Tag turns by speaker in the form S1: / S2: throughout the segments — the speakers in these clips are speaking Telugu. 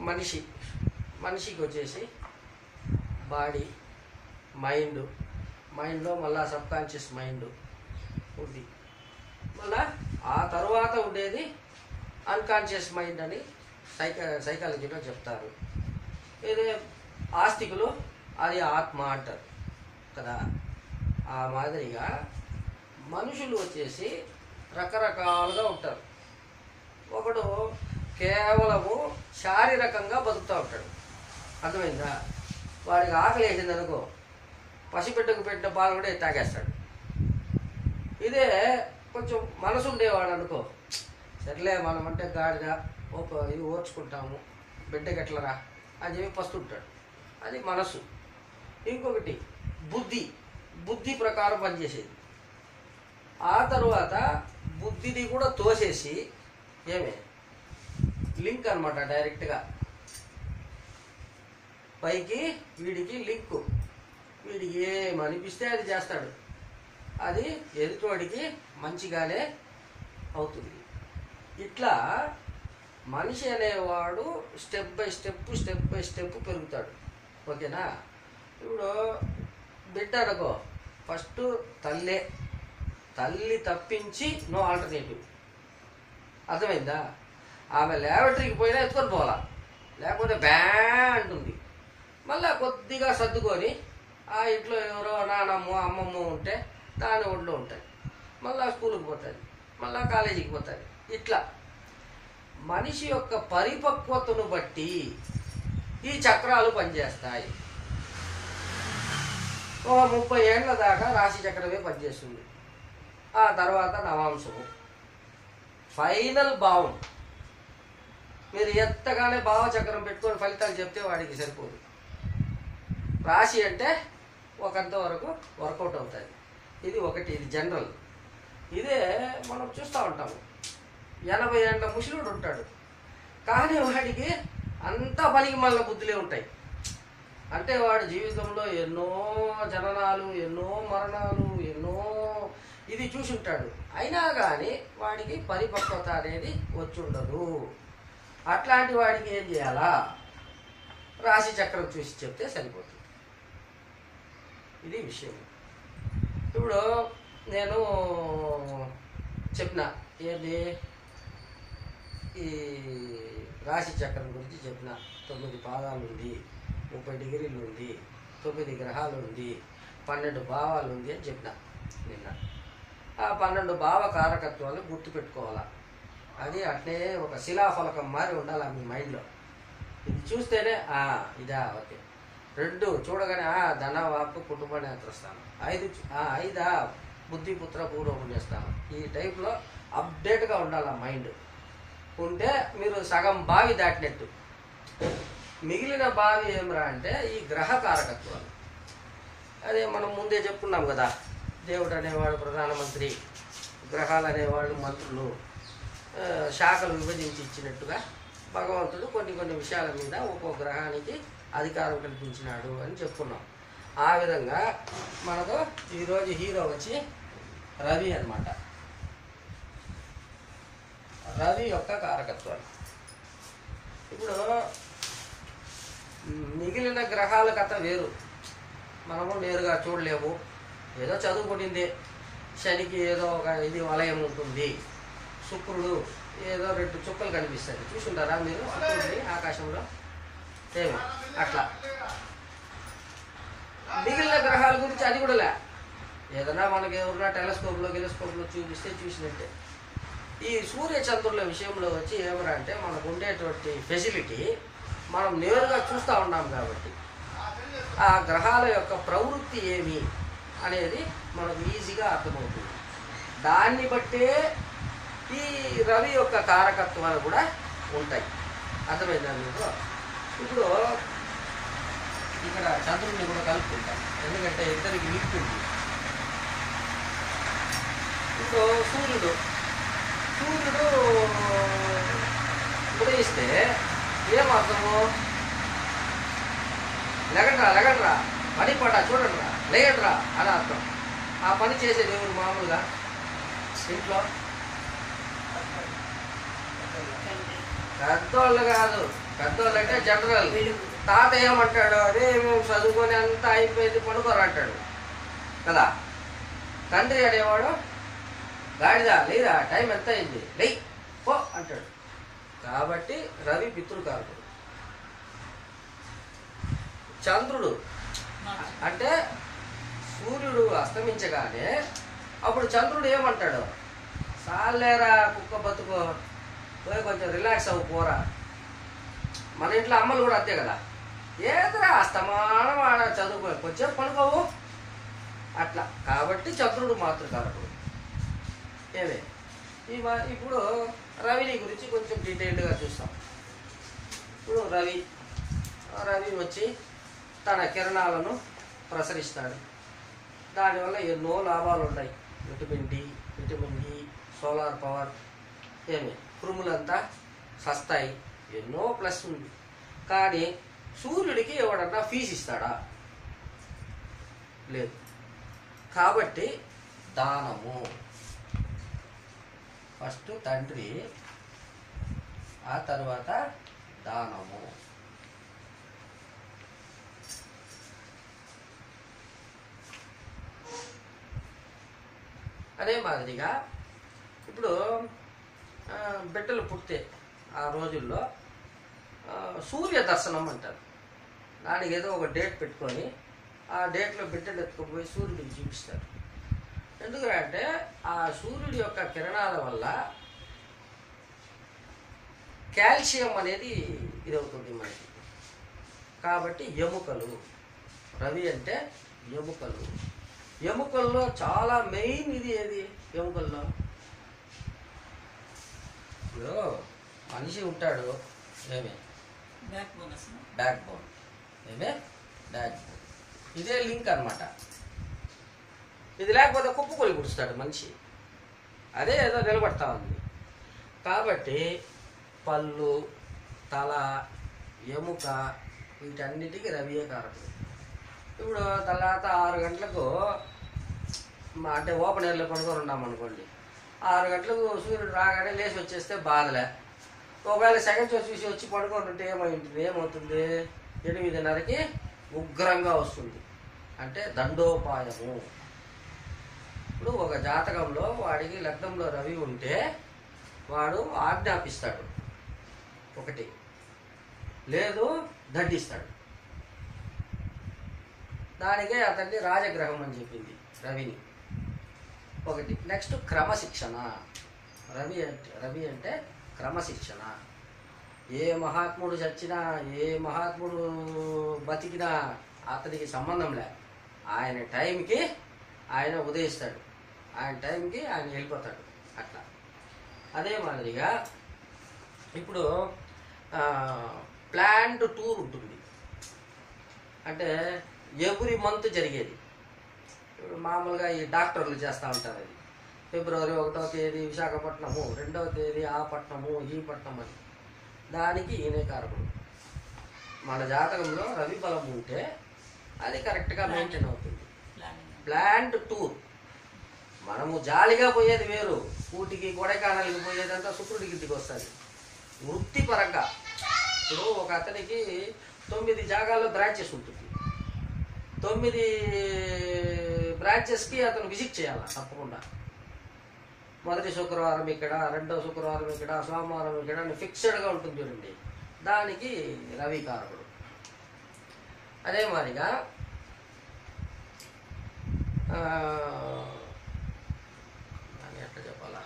S1: మనిషి మనిషికి వచ్చేసి బాడీ మైండ్ మైండ్లో మళ్ళా సబ్ కాన్షియస్ మైండ్ ఉంది మళ్ళా ఆ తర్వాత ఉండేది అన్కాన్షియస్ మైండ్ అని సైక సైకాలజీలో చెప్తారు ఇది ఆస్తికులు అది ఆత్మ అంటారు కదా ఆ మాదిరిగా మనుషులు వచ్చేసి రకరకాలుగా ఉంటారు ఒకడు కేవలము శారీరకంగా బతుకుతూ ఉంటాడు అర్థమైందా వాడికి ఆకలి వేసింది అనుకో పసిబిడ్డకు పెట్టిన పాలు కూడా తాగేస్తాడు ఇదే కొంచెం మనసు ఉండేవాడు అనుకో సర్లే మనం అంటే గాడిద ఒక ఇది ఓర్చుకుంటాము బిడ్డకి ఎట్లరా అని చెప్పి పస్తుంటాడు అది మనసు ఇంకొకటి బుద్ధి బుద్ధి ప్రకారం పనిచేసేది ఆ తరువాత బుద్ధిని కూడా తోసేసి ఏమే లింక్ అనమాట డైరెక్ట్గా పైకి వీడికి లింక్ వీడికి ఏం అనిపిస్తే అది చేస్తాడు అది ఎదుటివాడికి మంచిగానే అవుతుంది ఇట్లా మనిషి అనేవాడు step by step step by step పెరుగుతాడు ఓకేనా ఇప్పుడు బిడ్డ అనుకో ఫస్ట్ తల్లే తల్లి తప్పించి నో ఆల్టర్నేటివ్ అర్థమైందా ఆమె ల్యాబరేటరీకి పోయినా ఎత్తుకొని పోవాలా లేకపోతే బ్యా అంటుంది మళ్ళా కొద్దిగా సర్దుకొని ఆ ఇంట్లో ఎవరో నానమ్మ అమ్మమ్మ ఉంటే దాని ఒంట్లో ఉంటాయి మళ్ళా స్కూల్కి పోతుంది మళ్ళా కాలేజీకి పోతుంది ఇట్లా మనిషి యొక్క పరిపక్వతను బట్టి ఈ చక్రాలు పనిచేస్తాయి ఒక ముప్పై ఏళ్ళ దాకా రాశి చక్రమే పనిచేస్తుంది ఆ తర్వాత నవాంశము ఫైనల్ భావం మీరు ఎత్తగానే భావచక్రం పెట్టుకొని ఫలితాలు చెప్తే వాడికి సరిపోదు రాశి అంటే ఒకంత వరకు వర్కౌట్ అవుతుంది ఇది ఒకటి ఇది జనరల్ ఇదే మనం చూస్తూ ఉంటాము ఎనభై ఏళ్ళ ముసలుడు ఉంటాడు కానీ వాడికి అంతా పనికి మళ్ళీ బుద్ధులే ఉంటాయి అంటే వాడి జీవితంలో ఎన్నో జననాలు ఎన్నో మరణాలు ఎన్నో ఇది చూసి ఉంటాడు అయినా కానీ వాడికి పరిపక్వత అనేది వచ్చి ఉండదు అట్లాంటి వాడికి ఏం చేయాలా రాశి చక్రం చూసి చెప్తే సరిపోతుంది ఇది విషయం ఇప్పుడు నేను చెప్పిన ఏది ఈ రాశి చక్రం గురించి చెప్పిన తొమ్మిది పాదాలు ఉంది ముప్పై డిగ్రీలు ఉంది తొమ్మిది గ్రహాలు ఉంది పన్నెండు భావాలు ఉంది అని చెప్పిన నిన్న ఆ పన్నెండు భావ కారకత్వాలు గుర్తుపెట్టుకోవాలా అది అట్లే ఒక శిలాఫలకం మారి ఉండాలి మీ మైండ్లో ఇది చూస్తేనే ఆ, ఇదా ఓకే రెండు చూడగానే ఆ ధన వాక్కు కుటుంబ నేత్రస్థానం ఐదు చూ- ఆ, ఐదా బుద్ధి పుత్ర పూర్వం చేస్తాను ఈ టైప్లో అప్డేట్గా ఉండాలి ఆ మైండ్ ఉంటే మీరు సగం బావి దాటినట్టు మిగిలిన బావి ఏమిరా అంటే ఈ గ్రహ కారకత్వాలు అదే మనం ముందే చెప్పుకున్నాం కదా దేవుడు అనేవాడు ప్రధానమంత్రి గ్రహాలు అనేవాళ్ళు మంత్రులు ఆ, శాఖలు విభజించి ఇచ్చినట్టుగా భగవంతుడు కొన్ని కొన్ని విషయాల మీద ఒక్కో గ్రహానికి అధికారం కల్పించినాడు అని చెప్పుకున్నాం ఆ విధంగా మనకు ఈరోజు హీరో వచ్చి రవి అన్నమాట రవి యొక్క కారకత్వాలు ఇప్పుడు మ్, మిగిలిన గ్రహాల కథ వేరు మనము నేరుగా చూడలేము ఏదో చదువుకునింది శనికి ఏదో ఒక ఇది వలయం ఉంటుంది శుక్రుడు ఏదో రెండు చుక్కలు కనిపిస్తాయి చూసుంటారా మీరు శుక్రుడిని ఆకాశంలో ఏమి అట్లా మిగిలిన గ్రహాల గురించి అది కూడా లే ఏదైనా మనకి ఎవరైనా టెలిస్కోప్లో గెలిస్కోప్లో చూపిస్తే చూసినట్టే ఈ సూర్య చంద్రుల విషయంలో వచ్చి ఏమరా అంటే మనకు ఉండేటువంటి ఫెసిలిటీ మనం నేరుగా చూస్తూ ఉన్నాం కాబట్టి ఆ గ్రహాల యొక్క ప్రవృత్తి ఏమి అనేది మనకు ఈజీగా అర్థమవుతుంది దాన్ని బట్టే ఈ రవి యొక్క కారకత్వాలు కూడా ఉంటాయి అర్థమైందా మీకు ఇప్పుడు ఇక్కడ చంద్రుడిని కూడా కలుపుకుంటాం ఎందుకంటే ఇద్దరికి లింక్ ఉంది ఇప్పుడు సూర్యుడు సూర్యుడు ఉదయిస్తే ఏం అర్థము లెగండ్రా లెగండ్రా పని పడ చూడండిరా లేయండ్రా అని అర్థం ఆ పని చేసేది ఎవరు మామూలుగా ఇంట్లో పెద్దోళ్ళు కాదు పెద్దోళ్ళు అంటే జనరల్ తాత ఏమంటాడు అరే మేము చదువుకొని అంతా అయిపోయింది పడుకోరు అంటాడు కదా తండ్రి అనేవాడు గాడిదా లేదా టైం ఎంత అయింది లెయ్ పో అంటాడు కాబట్టి రవి పితృకారకుడు చంద్రుడు అంటే సూర్యుడు అస్తమించగానే అప్పుడు చంద్రుడు ఏమంటాడు సాలేరా కుక్క బతుకో పోయి కొంచెం రిలాక్స్ అవ్వు పోరా మన ఇంట్లో అమ్మలు కూడా అంతే కదా ఏదరా అస్తమానం ఆడ చదువుకో కొంచెం పడుకోవు అట్లా కాబట్టి చంద్రుడు మాతృకారకుడు ఏమే ఈ మా- ఇప్పుడు రవిని గురించి కొంచెం డీటెయిల్డ్గా చూస్తాం ఇప్పుడు రవి రవి వచ్చి తన కిరణాలను ప్రసరిస్తాడు దానివల్ల ఎన్నో లాభాలు ఉంటాయి vitamin D vitamin E solar power ఏమి క్రుములంతా సస్తాయి ఎన్నో ప్లస్ ఉంది కానీ సూర్యుడికి ఎవడన్నా ఫీజు ఇస్తాడా లేదు కాబట్టి దానము ఫస్ట్ తండ్రి ఆ తర్వాత దానము అదే మాదిరిగా ఇప్పుడు ఆ, బిడ్డలు పుట్టే ఆ రోజుల్లో ఆ, సూర్య దర్శనం అంటారు దానికి ఏదో ఒక డేట్ పెట్టుకొని ఆ డేట్లో బిడ్డలు ఎత్తుకుపోయి సూర్యుడికి చూపిస్తారు ఎందుకంటే ఆ సూర్యుడి యొక్క కిరణాల వల్ల కాల్షియం అనేది ఇదవుతుంది మనకి కాబట్టి ఎముకలు రవి అంటే ఎముకలు ఎముకల్లో చాలా మెయిన్ ఇది ఏది ఎముకల్లో ఇప్పుడు మనిషి ఉంటాడు ఏమే
S2: బ్యాక్ బోనస్
S1: బ్యాక్ బోన్ ఏమే బ్యాక్ బోన్ ఇదే లింక్ అన్నమాట ఇది లేకపోతే కుప్పకొలి పుడుస్తాడు మనిషి అదే ఏదో నిలబడతా ఉంది కాబట్టి పళ్ళు తల ఎముక వీటన్నిటికీ రవియే కారకుడు ఇప్పుడు తర్వాత ఆరు గంటలకు మా అంటే ఓపెన్ ఎయిర్లో పడుకొని ఉన్నాం అనుకోండి ఆరు గంటలకు సూర్యుడు రాగానే లేచి వచ్చేస్తే బాధలే ఒకవేళ సెకండ్ షో చూసి వచ్చి పడుకొని ఉంటే ఏమై ఉంటుంది ఏమవుతుంది ఎనిమిదిన్నరకి ఉగ్రంగా వస్తుంది అంటే దండోపాయము ఇప్పుడు ఒక జాతకంలో వాడికి లగ్నంలో రవి ఉంటే వాడు ఆజ్ఞాపిస్తాడు ఒకటి లేదు దండిస్తాడు దానికే అతన్ని రాజగ్రహం అని చెప్పింది రవిని ఒకటి నెక్స్ట్ క్రమశిక్షణ రవి అంటే రవి అంటే క్రమశిక్షణ ఏ మహాత్ముడు చచ్చినా ఏ మహాత్ముడు బతికినా అతనికి సంబంధం లే ఆయన టైంకి ఆయన ఉదయిస్తాడు ఆయన టైంకి ఆయన వెళ్ళిపోతాడు అట్లా అదే మాదిరిగా ఇప్పుడు ప్లాన్డ్ టూర్ ఉంటుంది అంటే ఎవ్రీ మంత్ జరిగేది ఇప్పుడు మామూలుగా ఈ డాక్టర్లు చేస్తూ ఉంటారు అది ఫిబ్రవరి ఒకటో తేదీ విశాఖపట్నము రెండవ తేదీ ఆ పట్నము ఈ పట్నం అని దానికి ఈయనే కారకుడు మన జాతకంలో రవి బలం ఉంటే అది కరెక్ట్గా మెయింటైన్ అవుతుంది
S2: ప్లానింగ్
S1: ప్లాంట్ టూర్ మనము జాలిగా పోయేది వేరు ఊటికి కొడైకానాలకి పోయేదంతా శుక్రుడికి ఇంటికి వస్తుంది వృత్తిపరంగా ఇప్పుడు ఒక అతనికి తొమ్మిది జాగాల్లో బ్రాంచెస్ ఉంటుంది తొమ్మిది బ్రాంచెస్కి అతను విజిట్ చేయాలి తప్పకుండా మొదటి శుక్రవారం ఇక్కడ రెండో శుక్రవారం ఇక్కడ సోమవారం ఇక్కడ అని ఫిక్స్డ్గా ఉంటుంది చూడండి దానికి రవి కారకుడు అదే మాదిరిగా ఆ, దాన్ని ఎట్లా చెప్పాలా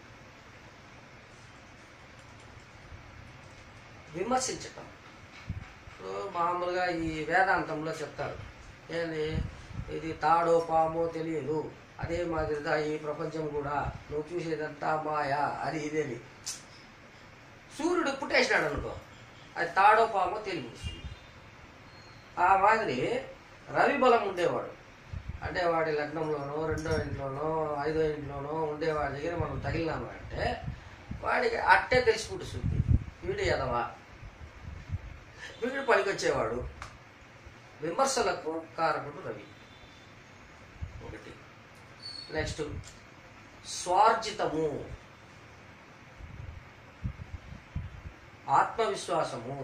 S1: విమర్శించటం ఇప్పుడు మామూలుగా ఈ వేదాంతంలో చెప్తారు ఏంది ఇది తాడో పామో తెలియదు అదే మాదిరిగా ఈ ప్రపంచం కూడా నువ్వు చూసేదంతా మాయా అది ఇదేని సూర్యుడు పుట్టేసినాడు అనుకో అది తాడో పామో తెలియదు ఆ మాదిరి రవి బలం ఉండేవాడు అంటే వాడి లగ్నంలోనో రెండో ఇంట్లోనో ఐదో ఇంట్లోనో ఉండేవాడి దగ్గర మనం తగిలినాము అంటే వాడికి అట్టే తెలిసిపుట్టుస్తుంది వీడు ఎదవా వీడు పనికొచ్చేవాడు విమర్శలకు కారకుడు రవి ఒకటి నెక్స్ట్ స్వార్జితము ఆత్మవిశ్వాసము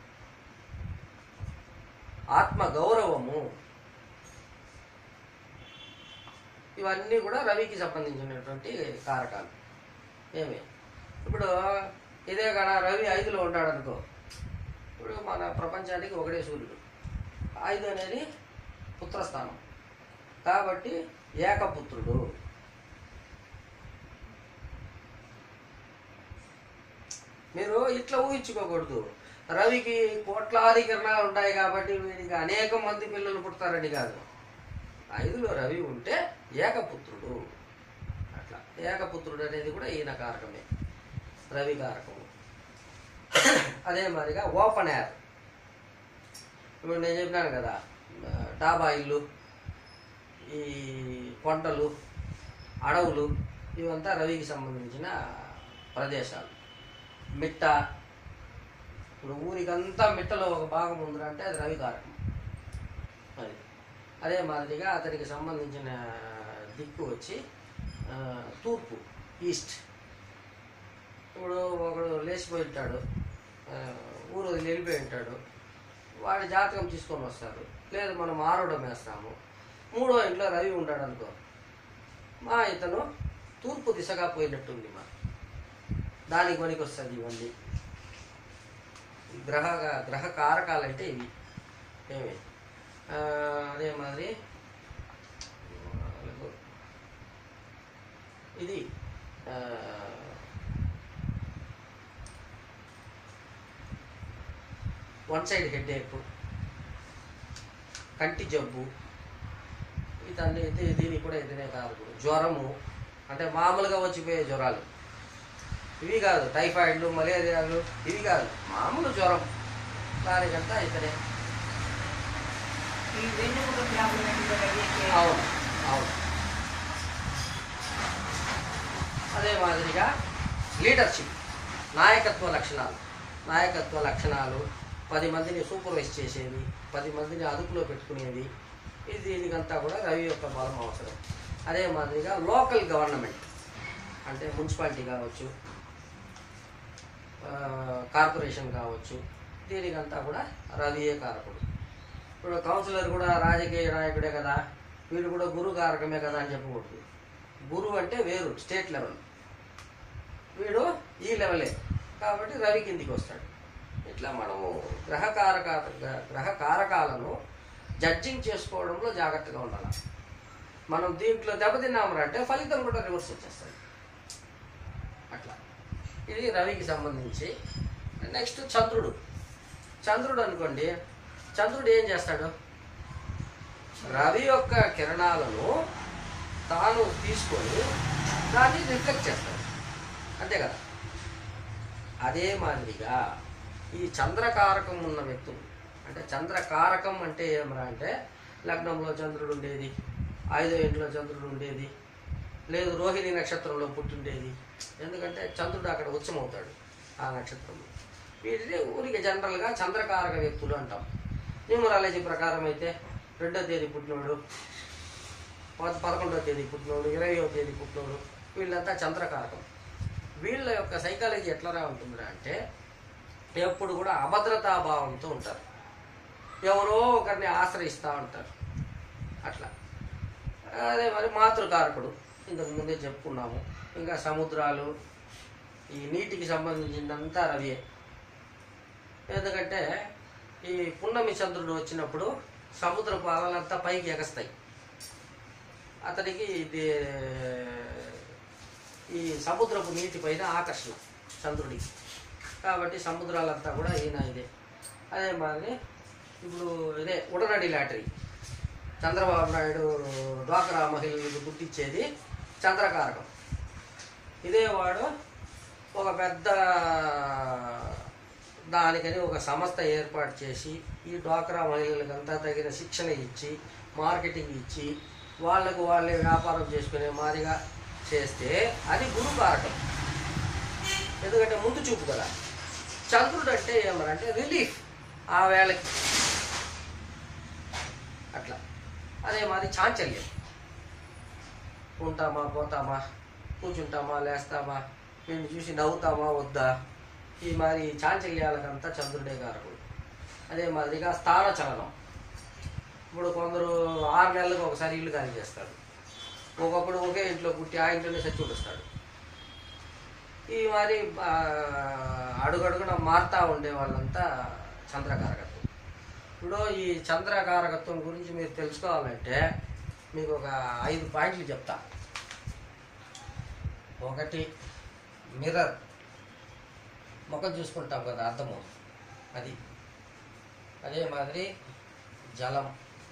S1: ఆత్మ గౌరవము ఇవన్నీ కూడా రవికి సంబంధించినటువంటి కారకాలు ఏమి ఇప్పుడు ఇదే కడ రవి ఐదులో ఉంటాడు అనుకో ఇప్పుడు మన ప్రపంచానికి ఒకటే సూర్యుడు ఐదు అనేది పుత్రస్థానం కాబట్టి ఏకపుత్రుడు మీరు ఇట్లా ఊహించుకోకూడదు రవికి కోట్లాది కిరణాలు ఉంటాయి కాబట్టి వీడికి అనేక మంది పిల్లలు పుడతారని కాదు ఐదులో రవి ఉంటే ఏకపుత్రుడు అట్లా ఏకపుత్రుడు అనేది కూడా ఈయన కారకమే రవి కారకము అదే మాదిరిగా ఓపెన్ ఎయిర్ ఇప్పుడు నేను చెప్పినాను కదా ఆ, డాబా ఇల్లు ఈ కొండలు అడవులు ఇవంతా రవికి సంబంధించిన ప్రదేశాలు మిట్ట ఇప్పుడు ఊరికంతా మిట్టలో ఒక భాగం ఉందిరా అంటే అది రవి కారకం అది అదే మాదిరిగా అతనికి సంబంధించిన దిక్కు వచ్చి ఆ, తూర్పు ఈస్ట్ ఇప్పుడు ఒకడు లేచిపోయి ఉంటాడు ఆ, ఊరు వదిలి వెళ్ళిపోయి ఉంటాడు వాడి జాతకం తీసుకొని వస్తారు లేదు మనం ఆరోడం వేస్తాము మూడో ఇంట్లో రవి ఉంటాడు అనుకో మా ఇతను తూర్పు దిశగా పోయినట్టుంది మా దానికి పనికి వస్తుంది ఇవన్నీ ఈ గ్రహ గ్రహ కారకాలు అంటే ఇవి ఏమి ఆ, అదే మాదిరి ఇది ఆ, వన్ సైడ్ హెడ్ ఏక్ కంటి జబ్బు ఇతన్ని ఇది- దీనికి కూడా ఇతనే కారకుడు జ్వరము అంటే మామూలుగా వచ్చిపోయే జ్వరాలు ఇవి కాదు టైఫాయిడ్లు మలేరియాలు ఇవి కాదు మామూలు జ్వరం దానికంతా ఇతనే
S2: ఈ వెన్నుముక ప్రాబ్లం ఏంటో రవికి
S1: అవును అవును అదే మాదిరిగా లీడర్షిప్ నాయకత్వ లక్షణాలు నాయకత్వ లక్షణాలు పది మందిని సూపర్వైజ్ చేసేది పది మందిని అదుపులో పెట్టుకునేది ఇది దీనికంతా కూడా రవి యొక్క బలం అవసరం అదే మాదిరిగా లోకల్ గవర్నమెంట్ అంటే మున్సిపాలిటీ కావచ్చు ఆ, కార్పొరేషన్ కావచ్చు దీనికంతా కూడా రవియే కారకుడు ఇప్పుడు కౌన్సిలర్ కూడా రాజకీయ నాయకుడే కదా వీడు కూడా గురు కారకమే కదా అని చెప్పకూడదు గురువు అంటే వేరు స్టేట్ లెవెల్ వీడు ఈ లెవెలే కాబట్టి రవి కిందికి వస్తాడు ఇట్లా మనము గ్రహ కారక గ్రహ కారకాలను జడ్జింగ్ చేసుకోవడంలో జాగ్రత్తగా ఉండాలి మనం దీంట్లో దెబ్బతిన్నాము అంటే ఫలితం కూడా రివర్స్ వచ్చేస్తుంది అట్లా ఇది రవికి సంబంధించి నెక్స్ట్ చంద్రుడు చంద్రుడు అనుకోండి చంద్రుడు ఏం చేస్తాడు రవి యొక్క కిరణాలను తాను తీసుకొని దాన్ని రిఫ్లెక్ట్ చేస్తాడు అంతే కదా అదే మాదిరిగా ఈ చంద్రకారకం ఉన్న వ్యక్తులు అంటే చంద్రకారకం అంటే ఏమరా అంటే లగ్నంలో చంద్రుడు ఉండేది ఐదో ఇంట్లో చంద్రుడు ఉండేది లేదు రోహిణి నక్షత్రంలో పుట్టిండేది ఎందుకంటే చంద్రుడు అక్కడ ఉచ్చమవుతాడు ఆ నక్షత్రంలో వీటిని ఊరికి జనరల్గా చంద్రకారక వ్యక్తులు అంటాం న్యూమరాలజీ ప్రకారం అయితే రెండో తేదీ పుట్టినోడు పద పదకొండవ తేదీ పుట్టినోడు ఇరవయో తేదీ పుట్టినోడు వీళ్ళంతా చంద్రకారకం వీళ్ళ యొక్క సైకాలజీ ఎట్లా ఉంటుందిరా అంటే ఎప్పుడు కూడా అభద్రతా భావంతో ఉంటారు ఎవరో ఒకరిని ఆశ్రయిస్తూ ఉంటారు అట్లా అదే మరి మాతృకారకుడు ఇంతకు ముందే చెప్పుకున్నాము ఇంకా సముద్రాలు ఈ నీటికి సంబంధించినంతా రవియే ఎందుకంటే ఈ పున్నమి చంద్రుడు వచ్చినప్పుడు సముద్రపు అలలంతా పైకి ఎగస్తాయి అతనికి ఇది ఈ సముద్రపు నీటి పైన ఆకర్షణ చంద్రుడికి కాబట్టి సముద్రాలంతా కూడా ఈయన ఇదే అదే మాదిరి ఇప్పుడు ఇదే ఉడనడి లాటరీ చంద్రబాబు నాయుడు డ్వాక్రా మహిళలకు గుర్తించేది చంద్రకారకం ఇదే వాడు ఒక పెద్ద దానికని ఒక సంస్థ ఏర్పాటు చేసి ఈ డ్వాక్రా మహిళలకంతా తగిన శిక్షణ ఇచ్చి మార్కెటింగ్ ఇచ్చి వాళ్ళకు వాళ్ళే వ్యాపారం చేసుకునే మాదిరిగా చేస్తే అది గురుకారకం ఎందుకంటే ముందు చూపు కదా చంద్రుడు అంటే ఏమనంటే రిలీఫ్ ఆ వేళకి అట్లా అదే మాది చాంచల్యం ఉంటామా పోతామా కూర్చుంటామా లేస్తామా వీడిని చూసి నవ్వుతామా వద్దా ఈ మరి చాంచల్యాలకంతా చంద్రుడే కారకుడు అదే మాదిరిగా స్థాన చలనం ఇప్పుడు కొందరు ఆరు నెలలకు ఒకసారి ఇల్లు ఖాళీ చేస్తారు ఒకప్పుడు ఒకే ఇంట్లో పుట్టి ఆ ఇంట్లోనే చచ్చి వస్తాడు ఈ మరి ఆ, అడుగడుగున మారుతా ఉండే వాళ్ళంతా చంద్రకారకత్వం ఇప్పుడు ఈ చంద్రకారకత్వం గురించి మీరు తెలుసుకోవాలంటే మీకు ఒక ఐదు పాయింట్లు చెప్తా ఒకటి మిర్రర్ ముఖం చూసుకుంటాం కదా అర్థము అది అదే మాదిరి జలం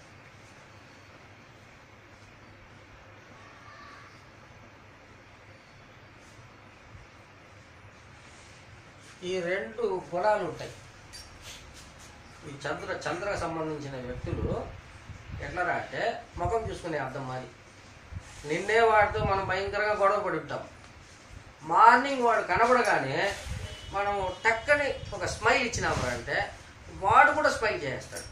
S1: ఈ రెండు గుణాలు ఉంటాయి ఈ చంద్ర చంద్రకు సంబంధించిన వ్యక్తులు ఎట్లరా అంటే ముఖం చూసుకునే అర్థం మాది నిన్నే వాడితో మనం భయంకరంగా గొడవ పడి ఉంటాం మార్నింగ్ వాడు కనబడగానే మనం టక్కని ఒక స్మైల్ ఇచ్చినాము అంటే వాడు కూడా స్మైల్ చేస్తాడు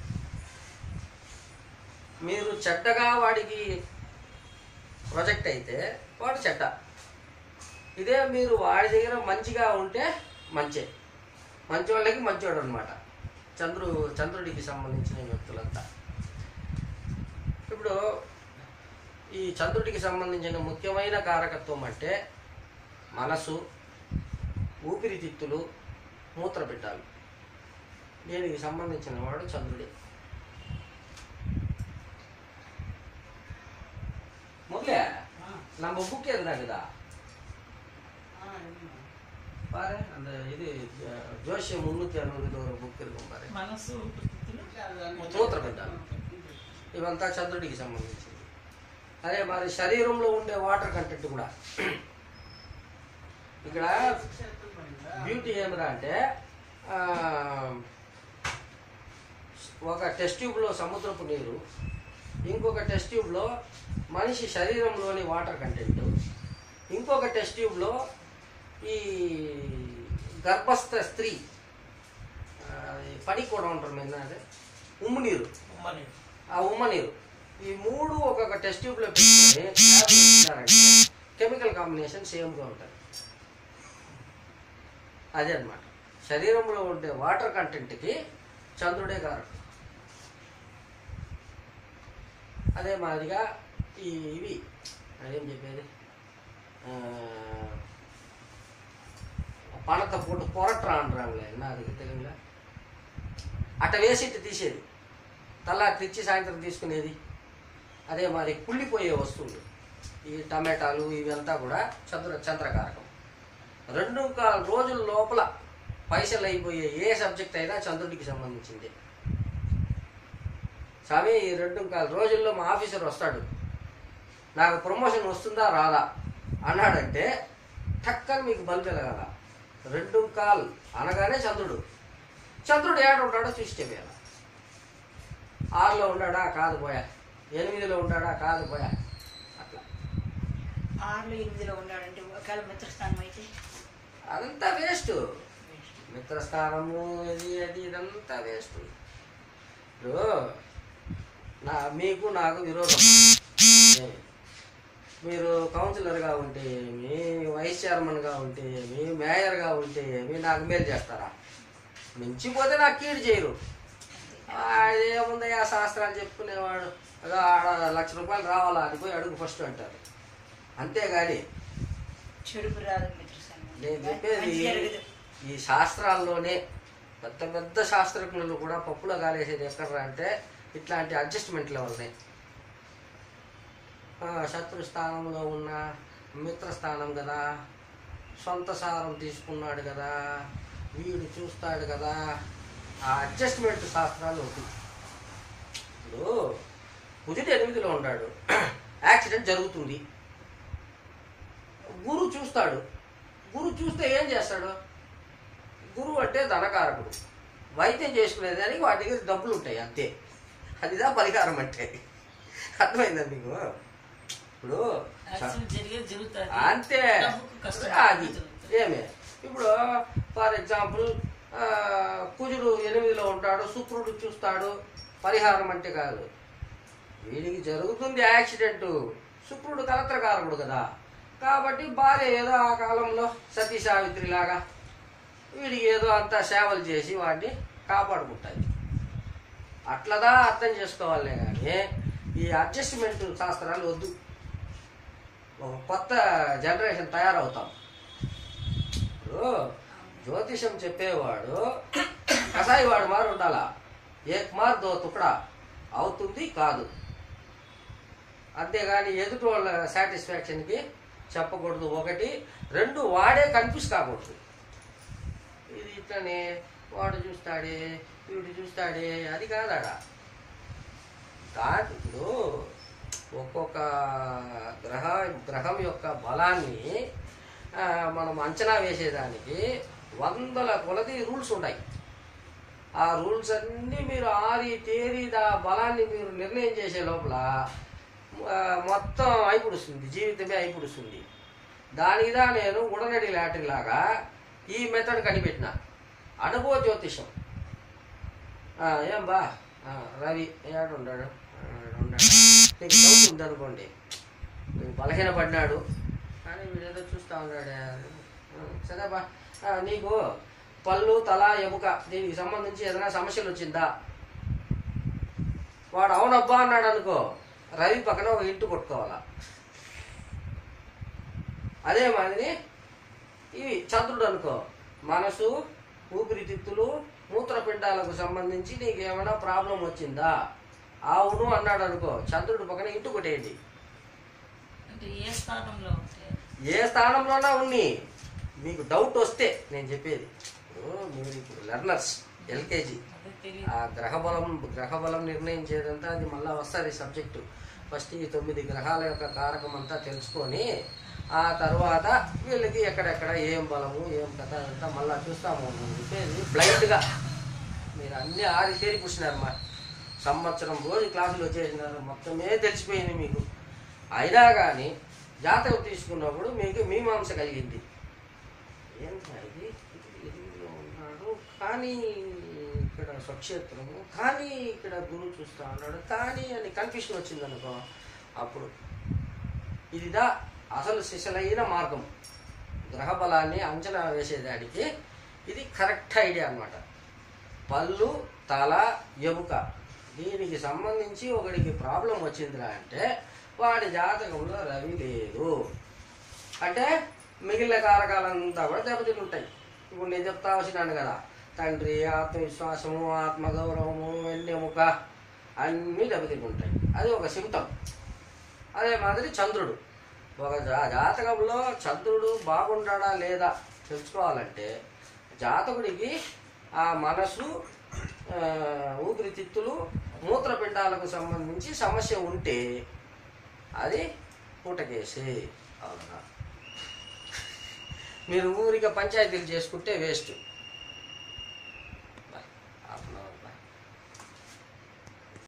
S1: మీరు చెడ్డగా వాడికి ప్రొజెక్ట్ అయితే వాడు చెడ్డ ఇదే మీరు వాడి దగ్గర మంచిగా ఉంటే మంచే మంచి వాళ్ళకి మంచివాడు అనమాట చంద్రు చంద్రుడికి సంబంధించిన వ్యక్తులంతా ఇప్పుడు ఈ చంద్రుడికి సంబంధించిన ముఖ్యమైన కారకత్వం అంటే మనసు ఊపిరితిత్తులు మూత్రపిట్టాలు దీనికి సంబంధించిన వాడు చంద్రుడే ಮೊದಲೇ நம்ம புக் இருந்தாங்கதா பாரு அந்த இது ஜ- ஜோசியம் முன்னூத்தி அறுபதுல ஒரு బుక్ இருக்கும் பாரு
S3: మనసు
S1: మూత్రపిండాలు ఇవంతా చంద్రుడికి సంబంధించింది అదే మరి శరీరంలో ఉండే వాటర్ కంటెంట్ కూడా ఇక్కడ బ్యూటీ ఏమిరా అంటే ఆ, ఒక టెస్ట్ ట్యూబ్లో సముద్రపు నీరు ఇంకొక టెస్ట్ ట్యూబ్లో మనిషి శరీరంలోని వాటర్ కంటెంట్ ఇంకొక టెస్ట్ ట్యూబ్లో ఈ గర్భస్థ స్త్రీ ఆ, ఈ పని కూడా ఉంటారు మీద అదే ఉమ్ము నీరు
S3: ఉమ్మని
S1: ఆ ఉమ్మ నీరు ఈ మూడు ఒక్కొక్క టెస్ట్ ట్యూబ్లో పెట్టుకొని ల్యాబ్లో ఇచ్చినారంటే కెమికల్ కాంబినేషన్ సేమ్గా ఉంటుంది అదే అన్నమాట శరీరంలో ఉండే వాటర్ కంటెంట్కి చంద్రుడే కారకుడు అదే మాదిరిగా ఈ ఇవి అదేం చెప్పేది ఆ, పణత పోటు పొరట్రా అంటారులే నాకు తెలుగులో అట్ట వేసి ఇట్ట తీసేది తెల్లారి తెచ్చి సాయంత్రం తీసుకునేది అదే మరి కుళ్ళిపోయే వస్తువులు ఈ టమాటాలు ఇవంతా కూడా చంద్ర చంద్రకారకం రెండు కాల రోజుల లోపల పైసలు అయిపోయే ఏ సబ్జెక్ట్ అయినా చంద్రుడికి సంబంధించింది స్వామి ఈ రెండు కాల రోజుల్లో మా ఆఫీసర్ వస్తాడు నాకు ప్రమోషన్ వస్తుందా రాదా అన్నాడంటే టక్కని మీకు బల్బ్ వెలగాల రెండు కాల్ అనగానే చంద్రుడు చంద్రుడు ఏడు ఉంటాడో చూసి చెప్పాలి ఆరులో ఉన్నాడా కాదు పోయా ఎనిమిదిలో ఉన్నాడా కాదు పోయా అట్లా
S2: ఆరులో ఎనిమిదిలో ఉన్నాడంటే ఒకవేళ మిత్రస్థానం అయితే
S1: అదంతా వేస్ట్ మిత్రస్థానము ఇది అది ఇదంతా వేస్ట్ ఇప్పుడు నా మీకు నాకు విరోధం ఏ, మీరు కౌన్సిలర్గా ఉంటే ఏమి వైస్ చైర్మన్గా ఉంటే ఏమి మేయర్గా ఉంటే ఏమి నాకు మేలు చేస్తారా మించిపోతే నాకు కీడు చేయరు అదేముంది ఆ శాస్త్రాలు చెప్పుకునేవాడు ఏదో ఆడ లక్ష రూపాయలు రావాలా అది పోయి అడుగు ఫస్ట్ అంటారు అంతేగాని
S2: చెడుపు రాదు మిత్రస్థానం
S1: నేను చెప్పేది
S2: మంచి జరగదు
S1: ఈ శాస్త్రాల్లోనే పెద్ద పెద్ద శాస్త్రజ్ఞులు కూడా పప్పులో కాలేసేది ఎక్కడ అంటే ఇట్లాంటి అడ్జస్ట్మెంట్ల వల్లనే ఆ, శత్రు స్థానంలో ఉన్న మిత్ర స్థానం కదా సొంత సారం తీసుకున్నాడు కదా వీడు చూస్తాడు కదా ఆ అడ్జస్ట్మెంట్ శాస్త్రాలు ఉంటుంది ఇప్పుడు కుదిరి ఎనిమిదిలో ఉన్నాడు యాక్సిడెంట్ జరుగుతుంది గురు చూస్తాడు గురు చూస్తే ఏం చేస్తాడు గురువు అంటే ధనకారకుడు వైద్యం చేసుకునేదానికి వాటి దగ్గర డబ్బులు ఉంటాయి అంతే అదిదా పరిహారం అంటే అర్థమైందా మీకు ఇప్పుడు
S3: యాక్సిడెంట్ జరిగేది జరుగుతుంది
S1: అంతే
S3: డబ్బుకు కష్టం
S1: అది ఏమే ఇప్పుడు ఫర్ ఎగ్జాంపుల్ కుజుడు ఎనిమిదిలో ఉంటాడు శుక్రుడు చూస్తాడు పరిహారం అంటే కాదు వీడికి జరుగుతుంది యాక్సిడెంట్ శుక్రుడు కలత్రకారకుడు కదా కాబట్టి భార్య ఏదో ఆ కాలంలో సతీ సావిత్రి లాగా వీడికి ఏదో అంతా సేవలు చేసి వాడిని కాపాడుకుంటుంది అట్లదా అర్థం చేసుకోవాలే కానీ ఈ అడ్జస్ట్మెంట్ శాస్త్రాలు వద్దు ఒక కొత్త జనరేషన్ తయారవుతాం ఇప్పుడు జ్యోతిషం చెప్పేవాడు కసాయి వాడు మారు ఉండాలా ఏక్ మార్ దో తుకడా అవుతుంది కాదు అంతేగాని ఎదుటి వాళ్ళ సాటిస్ఫాక్షన్కి చెప్పకూడదు ఒకటి రెండు వాడే కన్ఫ్యూజ్ కాకూడదు ఇది ఇట్లనే వాడు చూస్తాడే వీడు చూస్తాడే అది కాదాడా దాని ఇప్పుడు ఒక్కొక్క గ్రహ గ్రహం యొక్క బలాన్ని ఆ, మనం అంచనా వేసేదానికి వందల కొలది రూల్స్ ఉంటాయి ఆ రూల్స్ అన్నీ మీరు ఆరి తేరి దా బలాన్ని మీరు నిర్ణయం చేసే లోపల ఆ, మొత్తం అయిపుడుస్తుంది జీవితమే అయిపుడుస్తుంది దానిదా నేను ఉడనడి లాటరీ లాగా ఈ మెథడ్ కనిపెట్టిన అనుభవ జ్యోతిషం ఆ, ఏం బా ఆ, రవి ఏడు ఉన్నాడు ఆ, ఉన్నాడు నీకు డౌట్ ఉందనుకోండి నీకు బలహీనపడ్డాడు కానీ వీడేదో చూస్తా ఉన్నాడు ఆ, సరే బా ఆ, నీకు పళ్ళు తల ఎముక దీనికి సంబంధించి ఏదైనా సమస్యలు వచ్చిందా వాడు అవునబ్బా అన్నాడు అనుకో రవి పక్కన ఒక ఇంటు కొట్టుకోవాలా అదే మాదిరి ఇవి చంద్రుడు అనుకో మనసు ఊపిరితిత్తులు మూత్రపిండాలకు సంబంధించి నీకు ఏమైనా ప్రాబ్లం వచ్చిందా అవును అన్నాడు అనుకో చంద్రుడు పక్కన ఇంటు కొట్టేయండి
S3: అంటే ఏ స్థానంలో ఉంటాయి
S1: ఏ స్థానంలోనా ఉన్ని మీకు డౌట్ వస్తే నేను చెప్పేది ఇప్పుడు మీరు ఇప్పుడు లెర్నర్స్ ఎల్కేజీ
S3: అదే తెలియదు
S1: ఆ గ్రహబలం గ్రహబలం నిర్ణయించేదంతా అది మళ్ళీ వస్తుంది సబ్జెక్టు ఫస్ట్ ఈ తొమ్మిది గ్రహాల యొక్క కారకం అంతా తెలుసుకొని ఆ తర్వాత వీళ్ళకి ఎక్కడెక్కడ ఏం బలము ఏం కథ అంతా మళ్ళీ చూస్తాము నేను చెప్పేది బ్లైండ్గా మీరు అన్ని ఆరి తేరి కూర్చున్నారమ్మా సంవత్సరం రోజు క్లాసులు వచ్చేసినారు మొత్తమే తెలిసిపోయింది మీకు అయినా కానీ జాతకం తీసుకున్నప్పుడు మీకు మీమాంస కలిగింది ఏంటా ఇది ఎనిమిదిలో ఉన్నాడు కానీ ఇక్కడ స్వక్షేత్రము కానీ ఇక్కడ గురువు చూస్తా ఉన్నాడు కానీ అని కన్ఫ్యూషన్ వచ్చింది అనుకో అప్పుడు ఇదిదా అసలు సిసలైన మార్గం గ్రహ బలాన్ని అంచనా వేసేదానికి ఇది కరెక్ట్ ఐడియా అన్నమాట పళ్ళు తల ఎముక దీనికి సంబంధించి ఒకడికి ప్రాబ్లం వచ్చిందిరా అంటే వాడి జాతకంలో రవి లేదు అంటే మిగిలిన కారకాలంతా కూడా దెబ్బతిని ఉంటాయి ఇప్పుడు నేను చెప్తా వచ్చినాను కదా తండ్రి ఆత్మవిశ్వాసము ఆత్మగౌరవము వెన్నెముక అన్నీ దెబ్బతిని ఉంటాయి అది ఒక సిమ్టమ్ అదే మాదిరి చంద్రుడు ఒక జా- జాతకంలో చంద్రుడు బాగుండాడా లేదా తెలుసుకోవాలంటే జాతకుడికి ఆ మనసు ఆ, ఊపిరితిత్తులు మూత్రపిండాలకు సంబంధించి సమస్య ఉంటే అది పూటకేసి అవునా మీరు ఊరిగా పంచాయతీలు చేసుకుంటే వేస్ట్